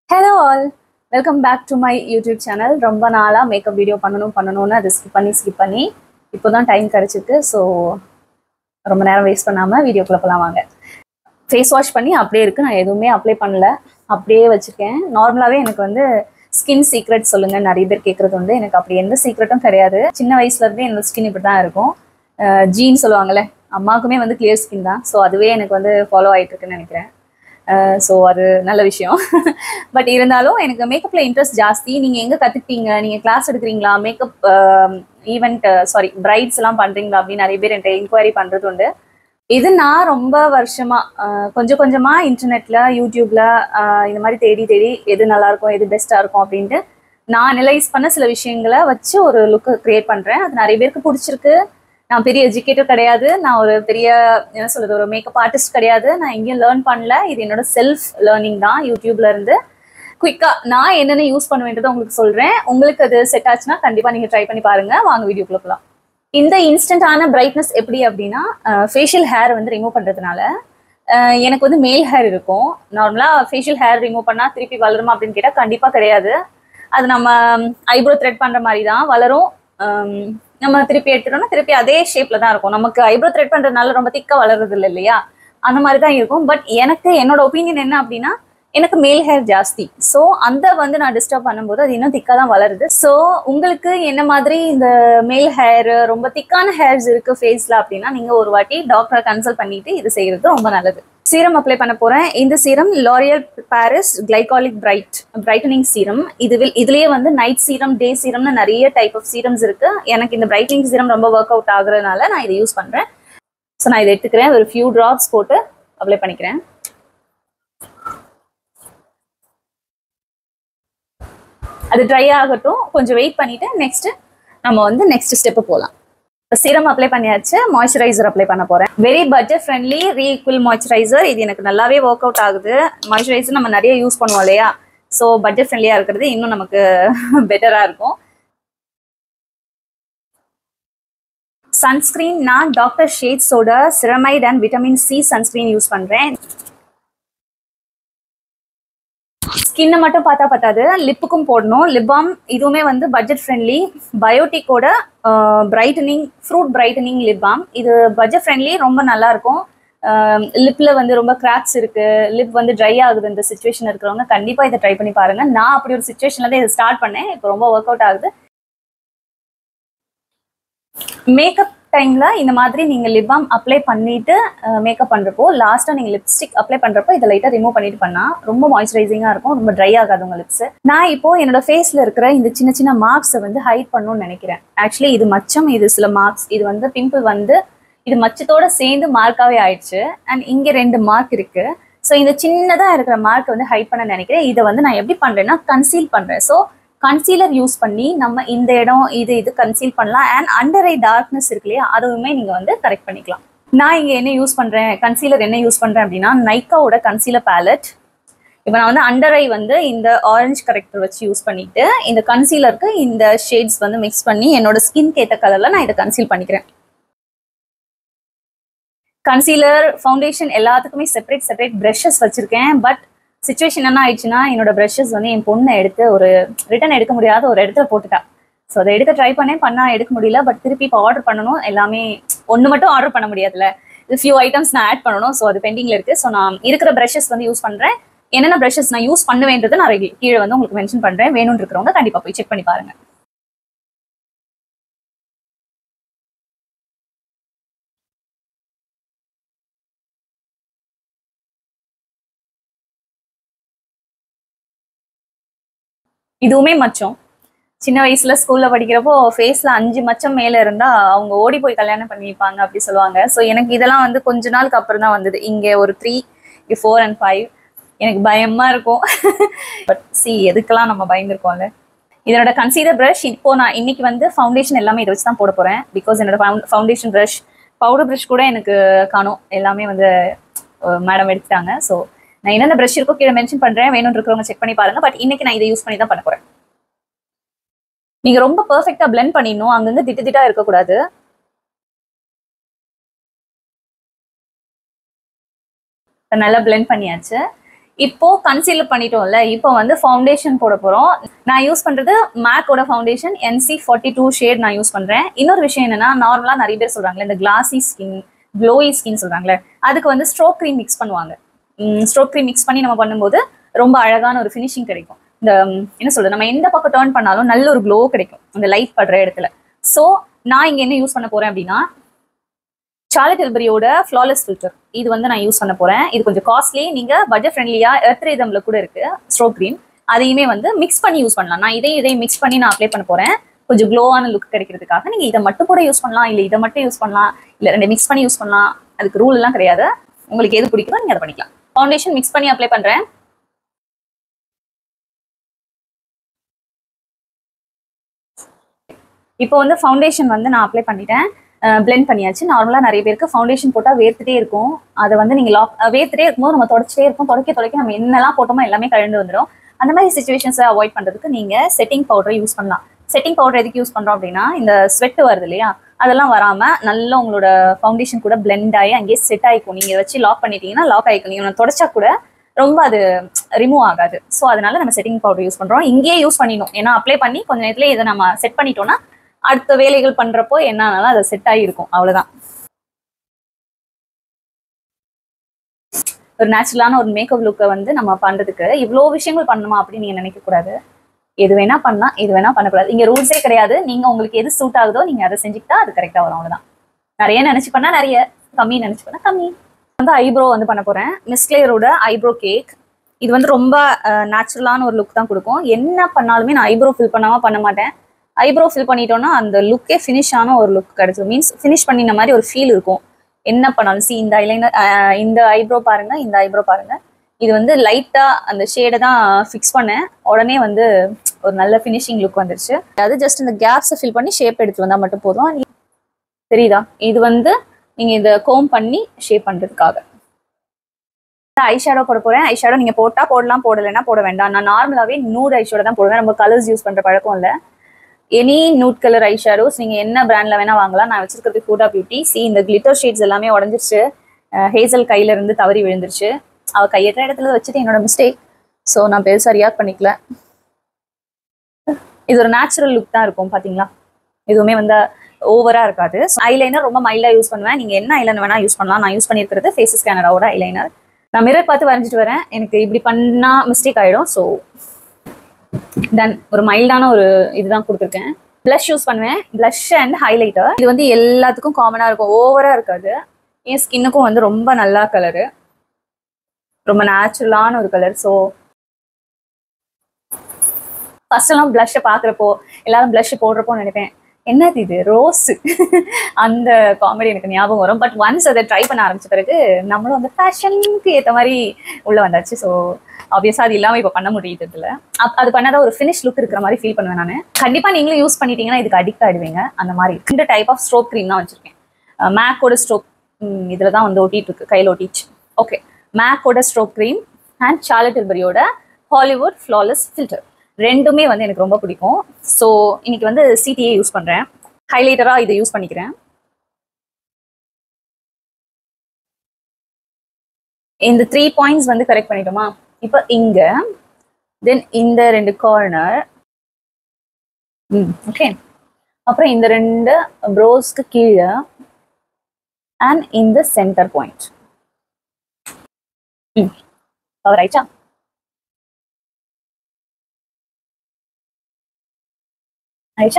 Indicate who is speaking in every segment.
Speaker 1: hello all welcome back to my YouTube channel ரொம்ப நாளாக makeup video பண்ணணும் பண்ணணும்னு அதை ஸ்கிப் பண்ணி ஸ்கிப் பண்ணி இப்போ தான் டைம் கிடச்சிருக்கு ஸோ ரொம்ப நேரம் வேஸ்ட் பண்ணாமல் வீடியோக்குள்ளே போகலாம் வாங்க ஃபேஸ் வாஷ் பண்ணி அப்படியே இருக்குது நான் எதுவுமே அப்ளை பண்ணல அப்படியே வச்சுருக்கேன் நார்மலாகவே எனக்கு வந்து ஸ்கின் சீக்ரெட் சொல்லுங்கள் நிறைய பேர் கேட்குறது உண்டு எனக்கு அப்படி எந்த சீக்ரெட்டும் கிடையாது சின்ன வயசுலேருந்தே என்னோட ஸ்கின் இப்படி தான் இருக்கும் ஜீன் சொல்லுவாங்கள்ல அம்மாவுக்குமே வந்து கிளியர் ஸ்கின் தான் ஸோ அதுவே எனக்கு வந்து ஃபாலோ ஆகிட்டு இருக்குன்னு நினைக்கிறேன் ஸோ அது நல்ல விஷயம் பட் இருந்தாலும் எனக்கு மேக்கப்பில் இன்ட்ரெஸ்ட் ஜாஸ்தி நீங்கள் எங்கே கற்றுக்கிட்டீங்க நீங்கள் கிளாஸ் எடுக்கிறீங்களா மேக்கப் ஈவெண்ட் சாரி பிரைட்ஸ் எல்லாம் பண்ணுறீங்களா அப்படின்னு நிறைய பேர் என்கிட்ட என்கொயரி பண்ணுறது உண்டு இது நான் ரொம்ப வருஷமா அஹ், கொஞ்சம் கொஞ்சமா இன்டர்நெட்ல யூடியூப்ல அஹ், இந்த மாதிரி தேடி தேடி எது நல்லா இருக்கும் எது பெஸ்டா இருக்கும் அப்படின்ட்டு நான் அனலைஸ் பண்ண சில விஷயங்களை வச்சு ஒரு லுக் கிரியேட் பண்றேன் அது நிறைய பேருக்கு பிடிச்சிருக்கு நான் பெரிய எஜுகேட்டர் கிடையாது நான் ஒரு பெரிய என்ன சொல்றது ஒரு மேக்கப் ஆர்டிஸ்ட் கிடையாது நான் எங்கேயும் லேர்ன் பண்ணல இது என்னோட செல்ஃப் லேர்னிங் தான் யூடியூப்ல இருந்து குயிக்கா நான் என்னென்ன யூஸ் பண்ணுவேன்றதை உங்களுக்கு சொல்றேன் உங்களுக்கு அது செட் ஆச்சுன்னா கண்டிப்பா நீங்க ட்ரை பண்ணி பாருங்க வாங்க வீடியோக்குள்ள போகலாம் இந்த இன்ஸ்டன்டான பிரைட்னஸ் எப்படி அப்படின்னா ஃபேஷியல் ஹேர் வந்து ரிமூவ் பண்ணுறதுனால அஹ் எனக்கு வந்து மேல் ஹேர் இருக்கும் நார்மலாக ஃபேஷியல் ஹேர் ரிமூவ் பண்ணால் திருப்பி வளருமா அப்படின்னு கேட்டால் கண்டிப்பாக கிடையாது அது நம்ம ஐப்ரோ த்ரெட் பண்ணுற மாதிரி தான் வளரும் ஹம், நம்ம திருப்பி எடுத்துட்டோம்னா திருப்பி அதே ஷேப்பில் தான் இருக்கும் நமக்கு ஐப்ரோ த்ரெட் பண்ணுறதுனால ரொம்ப திக்காக வளருது இல்லை இல்லையா அந்த மாதிரி தான் இருக்கும் பட் எனக்கு என்னோட ஒப்பீனியன் என்ன அப்படின்னா எனக்கு மேல் ஹேர் ஜாஸ்தி ஸோ அந்த வந்து நான் டிஸ்டர்ப் பண்ணும்போது அது இன்னும் திக்காக தான் வளருது ஸோ உங்களுக்கு என்ன மாதிரி இந்த மேல் ஹேர் ரொம்ப திக்கான ஹேர்ஸ் இருக்கு ஃபேஸில் அப்படின்னா நீங்கள் ஒரு வாட்டி டாக்டரை கன்சல்ட் பண்ணிட்டு இது செய்யறது ரொம்ப நல்லது சீரம் அப்ளை பண்ண போகிறேன் இந்த serum L'Oreal Paris glycolic bright brightening serum இதுவில் இதுலேயே வந்து நைட் சீரம் டே சீரம்னு நிறைய டைப் ஆஃப் சீரம்ஸ் இருக்கு எனக்கு இந்த பிரைட்னிங் சீரம் ரொம்ப ஒர்க் அவுட் ஆகுறதுனால நான் இதை யூஸ் பண்ணுறேன் ஸோ நான் இதை எடுத்துக்கிறேன் ஒரு ஃபியூ ட்ராப்ஸ் போட்டு அப்ளை பண்ணிக்கிறேன் அது ட்ரை ஆகட்டும் கொஞ்சம் வெயிட் பண்ணிட்டு நெக்ஸ்ட் நம்ம வந்து நெக்ஸ்ட் ஸ்டெப்பு போகலாம் சீரம் அப்ளை பண்ணியாச்சு மாய்ஸ்சரைசர் அப்ளை பண்ண போறேன் very budget friendly Re'equil moisturiser இது எனக்கு நல்லாவே ஒர்க் அவுட் ஆகுது மாய்ஸ்சரைசர் நம்ம நிறைய யூஸ் பண்ணுவோம் இல்லையா ஸோ பட்ஜெட் ஃப்ரெண்ட்லியாக இருக்கிறது இன்னும் நமக்கு பெட்டராக இருக்கும் சன்ஸ்கிரீன் நான் டாக்டர் ஷேட்ஸோட ceramide and vitamin C sunscreen use பண்ணுறேன் ஸ்கின்னை மட்டும் பார்த்தா பத்தாது லிப்புக்கும் போடணும் லிப் பாம் இதுவுமே வந்து பட்ஜெட் ஃப்ரெண்ட்லி பயோட்டிக்கோட brightening fruit brightening lip balm இது பட்ஜெட் ஃப்ரெண்ட்லி ரொம்ப நல்லா இருக்கும் லிப்ல வந்து ரொம்ப கிராக்ஸ் இருக்கு லிப் வந்து ட்ரை ஆகுது இந்த சுச்சுவேஷன் இருக்கிறவங்க கண்டிப்பா இதை ட்ரை பண்ணி பாருங்க நான் அப்படி ஒரு சுச்சுவேஷன்ல தான் இதை ஸ்டார்ட் பண்ணேன் இப்போ ரொம்ப ஒர்க் அவுட் ஆகுது மேக்கப் டைம்ல இந்த மாதிரி நீங்க லிப் பாம் அப்ளை பண்ணிட்டு மேக்கப் பண்றப்போ லாஸ்டா நீங்க லிப்ஸ்டிக் அப்ளை பண்றப்போ இதை லைட்டா ரிமூவ் பண்ணிட்டு பண்ணா ரொம்ப மாய்ஸ்சரைசிங்கா இருக்கும் ரொம்ப ட்ரை ஆகாது உங்க லிப்ஸ் நான் இப்போ என்னோட ஃபேஸ்ல இருக்கிற இந்த சின்ன சின்ன மார்க்ஸை வந்து ஹைட் பண்ணணும்னு நினைக்கிறேன் ஆக்சுவலி இது மச்சம் இது சில மார்க்ஸ் இது வந்து பிம்பிள் வந்து இது மச்சத்தோட சேர்ந்து மார்க்காவே ஆயிடுச்சு அண்ட் இங்க ரெண்டு மார்க் இருக்கு ஸோ இந்த சின்னதா இருக்கிற மார்க் வந்து ஹைட் பண்ண நினைக்கிறேன் இதை வந்து நான் எப்படி பண்றேன்னா கன்சீல் பண்றேன் ஸோ கன்சீலர் யூஸ் பண்ணி நம்ம இந்த இடம் இது இது கன்சீல் பண்ணலாம் அண்ட் அண்டர் ஐ டார்க்னஸ் இருக்கு இல்லையா அதுவுமே நீங்க வந்து கரெக்ட் பண்ணிக்கலாம் நான் இங்க என்ன யூஸ் பண்றேன் கன்சீலர் என்ன யூஸ் பண்றேன் அப்படின்னா நைக்காவோட கன்சீலர் பேலட் இப்போ நான் வந்து அண்டர் ஐ வந்து இந்த ஆரஞ்சு கரெக்டர் வச்சு யூஸ் பண்ணிட்டு இந்த கன்சீலருக்கு இந்த ஷேட்ஸ் வந்து மிக்ஸ் பண்ணி என்னோட ஸ்கின்க்கு ஏற்ற கலர்ல நான் இதை கன்சீல் பண்ணிக்கிறேன் கன்சீலர் ஃபவுண்டேஷன் எல்லாத்துக்குமே செப்பரேட் செப்பரேட் ப்ரஷஸ் வச்சிருக்கேன் பட் சுச்சுவேஷன் என்ன ஆயிடுச்சுன்னா என்னோட ப்ரஷஸ் வந்து என் பொண்ணை எடுத்து ஒரு ரிட்டர்ன் எடுக்க முடியாத ஒரு இடத்துல போட்டுட்டா ஸோ அதை எடுக்க ட்ரை பண்ணேன் பண்ணா எடுக்க முடியல பட் திருப்பி இப்போ ஆர்டர் பண்ணணும் எல்லாமே ஒன்று மட்டும் ஆர்டர் பண்ண முடியாதுல்ல இது ஃபியூ ஐட்டம்ஸ் நான் ஆட் பண்ணணும் ஸோ அது பெண்டிங்ல இருக்கு ஸோ நான் இருக்கிற ப்ரஷஸ் வந்து யூஸ் பண்றேன் என்னென்ன ப்ரஷஸ் நான் யூஸ் பண்ணுவேன்றதை நான் ரெடி கீழே வந்து உங்களுக்கு மென்ஷன் பண்றேன் வேணும்னு இருக்கிறவங்க கண்டிப்பா போய் செக் பண்ணி பாருங்க இதுவுமே மச்சம் சின்ன வயசுல ஸ்கூல்ல படிக்கிறப்போ ஃபேஸ்ல அஞ்சு மச்சம் மேல இருந்தா அவங்க ஓடி போய் கல்யாணம் பண்ணிப்பாங்க அப்படி சொல்லுவாங்க ஸோ எனக்கு இதெல்லாம் வந்து கொஞ்ச நாளுக்கு அப்புறம் தான் வந்தது இங்க ஒரு த்ரீ ஃபோர் அண்ட் ஃபைவ் எனக்கு பயமா இருக்கும் பட் சி எதுக்கெல்லாம் நம்ம பயந்துருக்கோம்ல இதனோட கன்சீலர் ப்ரஷ் இப்போ நான் இன்னைக்கு வந்து ஃபவுண்டேஷன் எல்லாமே இதை வச்சு தான் போட போறேன் பிகாஸ் என்னோட ஃபவுண்டேஷன் ப்ரஷ் பவுடர் ப்ரஷ் கூட எனக்கு காணும் எல்லாமே வந்து மேடம் எடுத்துட்டாங்க ஸோ நான் என்னென்ன ப்ரஷ் இருக்கோ கீழே மென்ஷன் பண்றேன் வேணும்னு இருக்கிறவங்க செக் பண்ணி பாருங்க பட் இன்னைக்கு நான் இதை யூஸ் பண்ணி தான் பண்ண போறேன் நீங்க ரொம்ப பெர்ஃபெக்ட்டா blend பண்ணிடணும் அங்கங்க திட்டு திட்டா இருக்கக்கூடாது நல்லா blend பண்ணியாச்சு இப்போ கன்சீலர் பண்ணிட்டோம்ல இப்போ வந்து ஃபவுண்டேஷன் போட போறோம் நான் யூஸ் பண்றது மேக்கோட foundation NC forty two shade நான் யூஸ் பண்றேன் இன்னொரு விஷயம் என்னன்னா நார்மலா நிறைய பேர் சொல்றாங்களே இந்த கிளாசி ஸ்கின் க்ளோயி ஸ்கின் சொல்றாங்களே அதுக்கு வந்து ஸ்ட்ரோக் க்ரீம் மிக்ஸ் பண்ணுவாங்க ஸ்ட்ரோக் க்ரீம் மிக்ஸ் பண்ணி நம்ம பண்ணும்போது ரொம்ப அழகான ஒரு ஃபினிஷிங் கிடைக்கும் இந்த ம், என்ன சொல்றது நம்ம எந்த பக்கம் டேர்ன் பண்ணாலும் நல்ல ஒரு க்ளோ கிடைக்கும் அந்த லைட் படுற இடத்துல ஸோ நான் இங்க என்ன யூஸ் பண்ண போறேன் அப்படின்னா சார்லட் எல்பரியோட ஃப்ளாலெஸ் ஃபில்டர் இது வந்து நான் யூஸ் பண்ண போறேன் இது கொஞ்சம் காஸ்ட்லி நீங்க பட்ஜெட் ஃப்ரெண்ட்லியா எர்த் ரேதம்ல கூட இருக்கு ஸ்ட்ரோக் க்ரீம் அதையுமே வந்து மிக்ஸ் பண்ணி யூஸ் பண்ணலாம் நான் இதையும் இதையும் மிக்ஸ் பண்ணி நான் அப்ளை பண்ண போறேன் கொஞ்சம் க்ளோவான லுக் கிடைக்கிறதுக்காக நீங்க இதை மட்டும் கூட யூஸ் பண்ணலாம் இல்ல இதை மட்டும் யூஸ் பண்ணலாம் இல்ல ரெண்டு மிக்ஸ் பண்ணி யூஸ் பண்ணலாம் அதுக்கு ரூல் எல்லாம் கிடையாது உங்களுக்கு எது பிடிக்குமோ நீங்க அதை பண்ணிக்கலாம் ஃபவுண்டேஷன் மிக்ஸ் பண்ணி அப்ளை பண்றேன் இப்போ வந்து ஃபவுண்டேஷன் வந்து நான் அப்ளை பண்ணிட்டேன் பிளெண்ட் பண்ணியாச்சு நார்மலாக நிறைய பேருக்கு ஃபவுண்டேஷன் போட்டால் வேர்த்துட்டே இருக்கும் அதை வந்து நீங்கள் லாக் வேர்த்துட்டே இருக்கும்போது நம்ம தொடச்சிட்டே இருக்கும் தொடக்க தொடக்க நம்ம என்னெல்லாம் போட்டோமோ எல்லாமே கழண்டு வந்துடும் அந்த மாதிரி சுச்சுவேஷன்ஸை அவாய்ட் பண்ணுறதுக்கு நீங்கள் செட்டிங் பவுடரை யூஸ் பண்ணலாம் செட்டிங் பவுடர் எதுக்கு யூஸ் பண்ணுறோம் அப்படின்னா இந்த ஸ்வெட் வருது இல்லையா அதெல்லாம் வராமல் நல்லா உங்களோட ஃபவுண்டேஷன் கூட பிளெண்ட் ஆகி அங்கேயே செட் ஆகிக்கும் நீங்கள் வச்சு லாக் பண்ணிட்டீங்கன்னா லாக் ஆகிக்கும் நீங்கள் தொடச்சா கூட ரொம்ப அது ரிமூவ் ஆகாது ஸோ அதனால நம்ம செட்டிங் பவுடர் யூஸ் பண்ணுறோம் இங்கேயே யூஸ் பண்ணிடணும் ஏன்னா அப்ளை பண்ணி கொஞ்ச நேரத்துல இதை நம்ம செட் பண்ணிட்டோம்னா அடுத்த வேலைகள் பண்றப்போ என்ன ஆனாலும் அது செட் ஆகிருக்கும் அவ்வளவுதான் ஒரு நேச்சுரலான ஒரு மேக்கப் லுக்கை வந்து நம்ம பண்றதுக்கு இவ்வளோ விஷயங்கள் பண்ணணுமா அப்படின்னு நீங்க நினைக்க கூடாது எது வேணா பண்ணலாம் எது வேணா பண்ணக்கூடாது இங்க ரூல்ஸே கிடையாது நீங்க உங்களுக்கு எது சூட் ஆகுதோ நீங்க அதை செஞ்சுக்கிட்டா அது கரெக்டா வரும் அவ்வளவுதான் நிறைய நினைச்சு பண்ணா நிறைய கம்மி நினைச்சு பண்ணா கம்மி வந்து ஐப்ரோ வந்து பண்ண போறேன் மிஸ்கிளியரோட ஐப்ரோ கேக் இது வந்து ரொம்ப நேச்சுரலான ஒரு லுக் தான் கொடுக்கும் என்ன பண்ணாலுமே நான் ஐப்ரோ ஃபில் பண்ணாம பண்ண மாட்டேன் ஐப்ரோ ஃபில் பண்ணிட்டோம்னா அந்த லுக்கே ஃபினிஷ் ஆன ஒரு லுக் கிடைச்சிடும் மீன்ஸ் ஃபினிஷ் பண்ணின மாதிரி ஒரு ஃபீல் இருக்கும் என்ன பண்ணாலும் சி இந்த ஐலைனர் இந்த ஐப்ரோ பாருங்க இந்த ஐப்ரோ பாருங்க இது வந்து லைட்டா அந்த ஷேடை தான் ஃபிக்ஸ் பண்ணேன் உடனே வந்து ஒரு நல்ல ஃபினிஷிங் லுக் வந்துருச்சு அது ஜஸ்ட் இந்த கேப்ஸை ஃபில் பண்ணி ஷேப் எடுத்து வந்தா மட்டும் போதும் தெரியுதா இது வந்து நீங்க இதை கோம் பண்ணி ஷேப் பண்றதுக்காக ஐ ஷேடோ போட போறேன் ஐ ஷேடோ நீங்க போட்டா போடலாம் போடலைன்னா போட வேண்டாம் நான் நார்மலாவே நூட் ஐ ஷேடோ தான் போடுவேன் நம்ம கலர்ஸ் யூஸ் பண்ற பழக்கம் இல்லை any nude colour eye shadows நீங்க என்ன பிராண்ட்ல வேணா வாங்கலாம் நான் வச்சிருக்கிறது ஹூடா பியூட்டி சி இந்த கிளிட்டர் ஷேட்ஸ் எல்லாமே உடஞ்சிருச்சு ஹேசல் கையில இருந்து தவறி விழுந்துருச்சு அவ கையற்ற இடத்துல வச்சுட்டு என்னோட மிஸ்டேக் ஸோ நான் பெருசா ரியாக்ட் பண்ணிக்கல இது ஒரு நேச்சுரல் லுக் தான் இருக்கும் பாத்தீங்களா எதுவுமே வந்து ஓவரா இருக்காது ஐலைனர் ரொம்ப மைல்டா யூஸ் பண்ணுவேன் நீங்க என்ன ஐலைனர் வேணா யூஸ் பண்ணலாம் நான் யூஸ் பண்ணியிருக்கிறது ஃபேஸ் ஸ்கேனரோட ஐலைனர் நான் மிரர் பார்த்து வரைஞ்சிட்டு வரேன் எனக்கு இப்படி பண்ணா மிஸ்டேக் ஆயிடும் ஸோ தென் ஒரு மைல்டான ஒரு இதுதான் கொடுத்துருக்கேன் ப்ளஷ் யூஸ் பண்ணுவேன் ப்ளஷ் அண்ட் ஹைலைட்டர் இது வந்து எல்லாத்துக்கும் காமனாக இருக்கும் ஓவராக இருக்காது என் ஸ்கின்னுக்கும் வந்து ரொம்ப நல்லா கலரு ரொம்ப நேச்சுரலான ஒரு கலர் ஸோ ஃபர்ஸ்ட் எல்லாம் ப்ளஷ்ஷை பார்க்குறப்போ எல்லாரும் ப்ளஷ் போடுறப்போ நினைப்பேன் என்னது இது ரோஸ் அந்த காமெடி எனக்கு ஞாபகம் வரும் பட் ஒன்ஸ் அதை ட்ரை பண்ண ஆரம்பிச்ச பிறகு நம்மளும் அந்த ஃபேஷனுக்கு ஏற்ற மாதிரி உள்ள வந்தாச்சு ஸோ ஆப்வியஸாக அது இல்லாமல் இப்போ பண்ண முடியுது இதில் அப் அது பண்ணாதான் ஒரு ஃபினிஷ் லுக் இருக்கிற மாதிரி ஃபீல் பண்ணுவேன் நான் கண்டிப்பாக நீங்களும் யூஸ் பண்ணிட்டீங்கன்னா இதுக்கு அடிக்ட் ஆயிடுவீங்க அந்த மாதிரி ரெண்டு டைப் ஆஃப் ஸ்ட்ரோக் க்ரீம் தான் வச்சிருக்கேன் மேக்கோட ஸ்ட்ரோக் இதில் தான் வந்து ஒட்டிட்டு இருக்கு கையில் ஒட்டிச்சு ஓகே மேக்கோட ஸ்ட்ரோக் க்ரீம் அண்ட் சார்லட் எல்பரியோட ஹாலிவுட் ஃப்ளாலெஸ் ஃபில்டர் ரெண்டுமே வந்து எனக்கு ரொம்ப பிடிக்கும் ஸோ இன்னைக்கு வந்து சிடிஏ யூஸ் பண்ணுறேன் ஹைலைட்டராக இதை யூஸ் பண்ணிக்கிறேன் இந்த த்ரீ பாயிண்ட்ஸ் வந்து கரெக்ட் பண்ணிட்டோமா இப்போ இங்க தென் இந்த ரெண்டு கார்னர் ம் ஓகே அப்புறம் இந்த ரெண்டு ப்ரோஸ்க்கு கீழே அண்ட் இந்த சென்டர் பாயிண்ட் ம் கவர் ஆயிடுச்சா ஆயிடுச்சா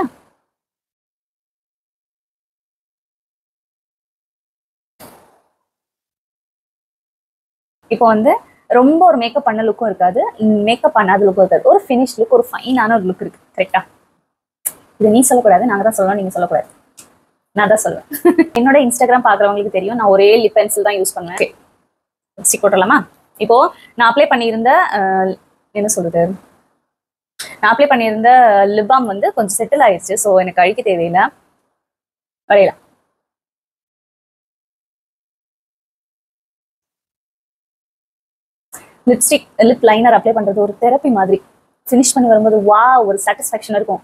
Speaker 1: இப்போ வந்து ரொம்ப ஒரு மேக்கப் பண்ண லுக்கும் இருக்காது மேக்கப் பண்ணாத லுக்கும் இருக்காது ஒரு ஃபினிஷ் லுக் ஒரு ஃபைனான ஒரு லுக் இருக்கு கரெக்டா இது நீ சொல்லக்கூடாது நாங்க தான் சொல்லணும் நீங்க சொல்லக்கூடாது நான் தான் சொல்லுவேன் என்னோட இன்ஸ்டாகிராம் பாக்குறவங்களுக்கு தெரியும் நான் ஒரே லிப் பென்சில் தான் யூஸ் பண்ணுவேன் ஸ்டிக் போட்டலாமா இப்போ நான் அப்ளை பண்ணியிருந்த அஹ், என்ன சொல்றது நான் அப்ளை பண்ணியிருந்த லிப் பாம் வந்து கொஞ்சம் செட்டில் ஆயிடுச்சு ஸோ எனக்கு அழிக்க தேவையில்லை வரையலாம் லிப்ஸ்டிக் லிப் லைனர் அப்ளை பண்றது ஒரு தெரப்பி மாதிரி ஃபினிஷ் பண்ணி வரும்போது வா ஒரு சாட்டிஸ்ஃபேக்ஷன் இருக்கும்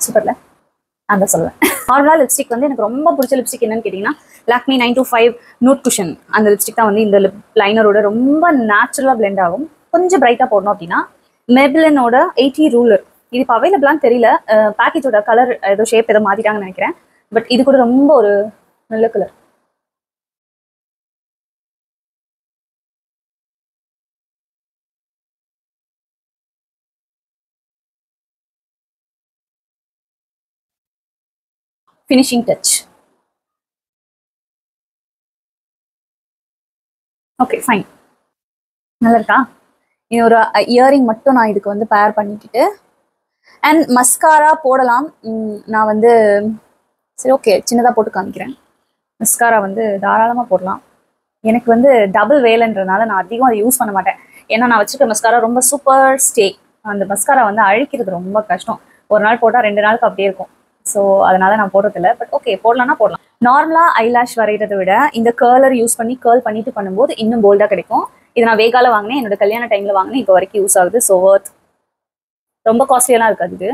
Speaker 1: சூப்பர்ல அந்த சொல்லுவேன் நார்மலாக லிப்ஸ்டிக் வந்து எனக்கு ரொம்ப பிடிச்ச லிப்ஸ்டிக் என்னன்னு கேட்டிங்கன்னா Lakme nine two five nude cushion அந்த லிப்ஸ்டிக் தான் வந்து இந்த லிப் லைனரோட ரொம்ப நேச்சுரலாக பிளெண்ட் ஆகும் கொஞ்சம் பிரைட்டாக போடணும் அப்படின்னா மெபிலனோட எயிட்டி ரூலர் இது இப்போ அவைலபிளான்னு தெரியல பேக்கேஜோட கலர் ஏதோ ஷேப் ஏதோ மாற்றிட்டாங்கன்னு நினைக்கிறேன் பட் இது கூட ரொம்ப ஒரு நல்ல colour finishing touch okay fine நல்லா இருக்கா இது ஒரு இயரிங் மட்டும் நான் இதுக்கு வந்து பேர் பண்ணிக்கிட்டு அண்ட் மஸ்காரா போடலாம் உம், நான் வந்து சரி ஓகே சின்னதாக போட்டு காமிக்கிறேன் மஸ்காரா வந்து தாராளமாக போடலாம் எனக்கு வந்து டபுள் வேலைன்றதுனால நான் அதிகம் அதை யூஸ் பண்ண மாட்டேன் ஏன்னா நான் வச்சுருக்க மஸ்காரா ரொம்ப சூப்பர் ஸ்டே அந்த மஸ்காரா வந்து அழிக்கிறது ரொம்ப கஷ்டம் ஒரு நாள் போட்டால் ரெண்டு நாளுக்கு அப்படியே இருக்கும் ஸோ அதனால நான் போடுறதில்ல பட் ஓகே போடலாம்னா போடலாம் நார்மலாக ஐலாஷ் வரைகிறத விட இந்த கேர்லர் யூஸ் பண்ணி கேர்ள் பண்ணிட்டு பண்ணும்போது இன்னும் போல்டாக கிடைக்கும் இது நான் வேகால வாங்கினேன் என்னோட கல்யாண டைமில் வாங்கினேன் இப்போ வரைக்கும் யூஸ் ஆகுது ஸோ ஒர்த் ரொம்ப காஸ்ட்லியெல்லாம் இருக்காது இது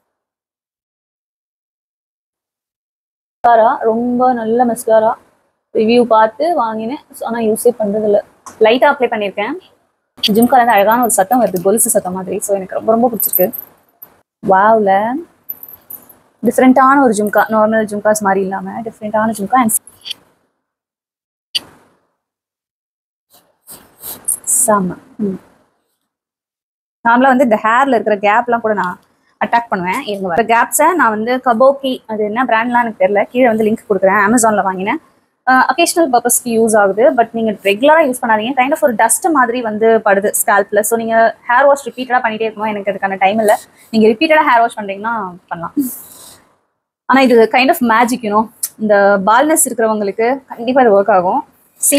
Speaker 1: மஸ்காரா ரொம்ப நல்ல மஸ்காரா ரிவ்யூ பார்த்து வாங்கினேன் ஆனால் யூஸே பண்ணுறதில்ல லைட்டாக அப்ளை பண்ணியிருக்கேன் ஜிம்கால இருந்து அழகான ஒரு சத்தம் வருது கொலுசு சத்தம் மாதிரி ஸோ எனக்கு ரொம்ப ரொம்ப பிடிச்சிருக்கு வாவ்ல டிஃப்ரெண்ட்டான ஒரு ஜும்கா நார்மல் ஜும்காஸ் மாதிரி இல்லாமல் டிஃப்ரெண்ட்டான ஜும்கா அண்ட் செம்ம ம் நார்மலாக வந்து இந்த ஹேரில் இருக்கிற கேப்லாம் கூட நான் அட்டாக் பண்ணுவேன் இவங்க வர கேப்ஸை நான் வந்து கபோக்கி அது என்ன பிராண்ட்லாம் எனக்கு தெரியல கீழே வந்து லிங்க் கொடுக்குறேன் அமேசானில் வாங்கினேன் அக்கேஷனல் பர்பஸ்க்கு யூஸ் ஆகுது பட் நீங்கள் ரெகுலராக யூஸ் பண்ணாதீங்க கைண்ட் ஆஃப் ஒரு டஸ்ட் மாதிரி வந்து படுது ஸ்கேல்பில் ஸோ நீங்கள் ஹேர் வாஷ் ரிப்பீட்டடாக பண்ணிகிட்டே இருக்கணும் எனக்கு அதுக்கான டைம் இல்லை நீங்கள் ரிப்பீட்டடாக ஹேர் வாஷ் பண்ணுறீங்கன்னா பண்ணலாம் ஆனால் இது கைண்ட் ஆஃப் மேஜிக் யூனோ இந்த பால்னஸ் இருக்கிறவங்களுக்கு கண்டிப்பாக இது ஒர்க் ஆகும் சி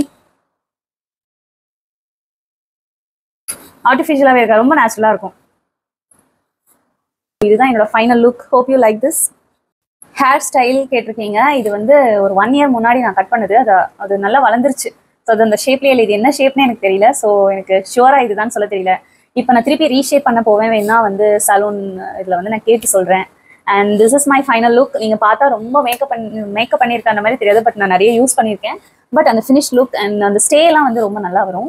Speaker 1: ஆர்டிஃபிஷியலாகவே இருக்கா ரொம்ப நேச்சுரலாக இருக்கும் இதுதான் என்னோட final look hope you like this hair style கேட்டிருக்கீங்க இது வந்து ஒரு ஒன் இயர் முன்னாடி நான் கட் பண்ணது அது அது நல்லா வளர்ந்துருச்சு ஸோ அது அந்த ஷேப்லேயே இல்லை இது என்ன ஷேப்னே எனக்கு தெரியல ஸோ எனக்கு ஷுவராக இதுதான் சொல்ல தெரியல இப்போ நான் திருப்பி ரீஷேப் பண்ண போவேன் வேணா வந்து சலூன் இதில் வந்து நான் கேட்டு சொல்கிறேன் and this is my final look நீங்கள் பார்த்தா ரொம்ப மேக்கப் பண்ணி மேக்கப் பண்ணியிருக்க அந்த மாதிரி தெரியாது பட் நான் நிறைய யூஸ் பண்ணியிருக்கேன் பட் அந்த ஃபினிஷ் லுக் அண்ட் அந்த ஸ்டேலாம் வந்து ரொம்ப நல்லா வரும்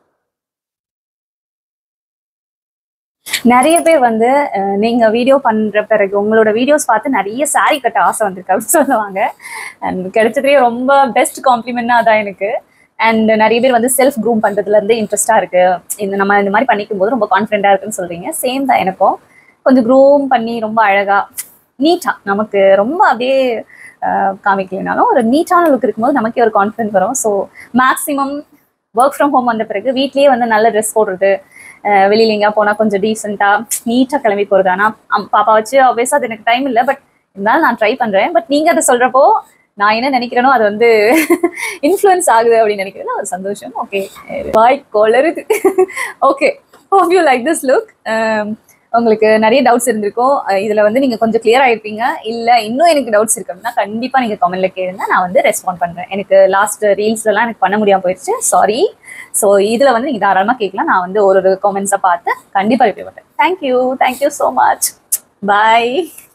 Speaker 1: நிறைய பேர் வந்து அஹ், நீங்க வீடியோ பண்ற பிறகு உங்களோட வீடியோஸ் பார்த்து நிறைய saree கட்ட ஆசை வந்திருக்கு அப்படின்னு சொல்லுவாங்க அண்ட் கிடைச்சதுலேயே ரொம்ப பெஸ்ட் காம்ப்ளிமெண்ட்னா அதான் எனக்கு அண்ட் நிறைய பேர் வந்து செல்ஃப் க்ரூம் பண்றதுல இருந்து இன்ட்ரெஸ்டா இருக்கு இந்த நம்ம இந்த மாதிரி பண்ணிக்கும் போது ரொம்ப கான்ஃபிடென்ட்டா இருக்குன்னு சொல்றீங்க சேம் தான் எனக்கும் கொஞ்சம் க்ரூம் பண்ணி ரொம்ப அழகா நீட்டா நமக்கு ரொம்ப அப்படியே அஹ், காமிக்கலைனாலும் ஒரு நீட்டான லுக் இருக்கும்போது நமக்கே ஒரு கான்ஃபிடென்ட் வரும் so maximum work from home வந்த பிறகு வீட்லயே வந்து நல்ல ட்ரெஸ் போடுறது அஹ் வெளியில எங்கேயா போனா கொஞ்சம் டீசெண்டா நீட்டா கிளம்பி போறது ஆனா அம்- பாப்பா வச்சு ஆப்வியஸா அது எனக்கு டைம் இல்லை பட் இருந்தாலும் நான் ட்ரை பண்றேன் பட் நீங்க அதை சொல்றப்போ நான் என்ன நினைக்கிறேனோ அது வந்து இன்ஃப்ளூயன்ஸ் ஆகுது அப்படின்னு நினைக்கிறேன் ஒரு சந்தோஷம் ஓகே வாய் கொளருது okay hope you like this look உங்களுக்கு நிறைய டவுட்ஸ் இருந்திருக்கும் அஹ் இதுல வந்து நீங்க கொஞ்சம் கிளியர் ஆயிருப்பீங்க இல்ல இன்னும் எனக்கு டவுட்ஸ் இருக்கு அப்படின்னா கண்டிப்பா நீங்க கமெண்ட்ல கேளுங்க நான் வந்து ரெஸ்பாண்ட் பண்றேன் எனக்கு லாஸ்ட் ரீல்ஸ்ல எல்லாம் எனக்கு பண்ண முடியாம போயிடுச்சு சாரி ஸோ இதுல வந்து நீங்க தாராளமா கேட்கலாம் நான் வந்து ஒரு ஒரு காமெண்ட்ஸை பார்த்து கண்டிப்பா ரிப்ளை பண்றேன் தேங்க்யூ தேங்க்யூ ஸோ மச் பாய்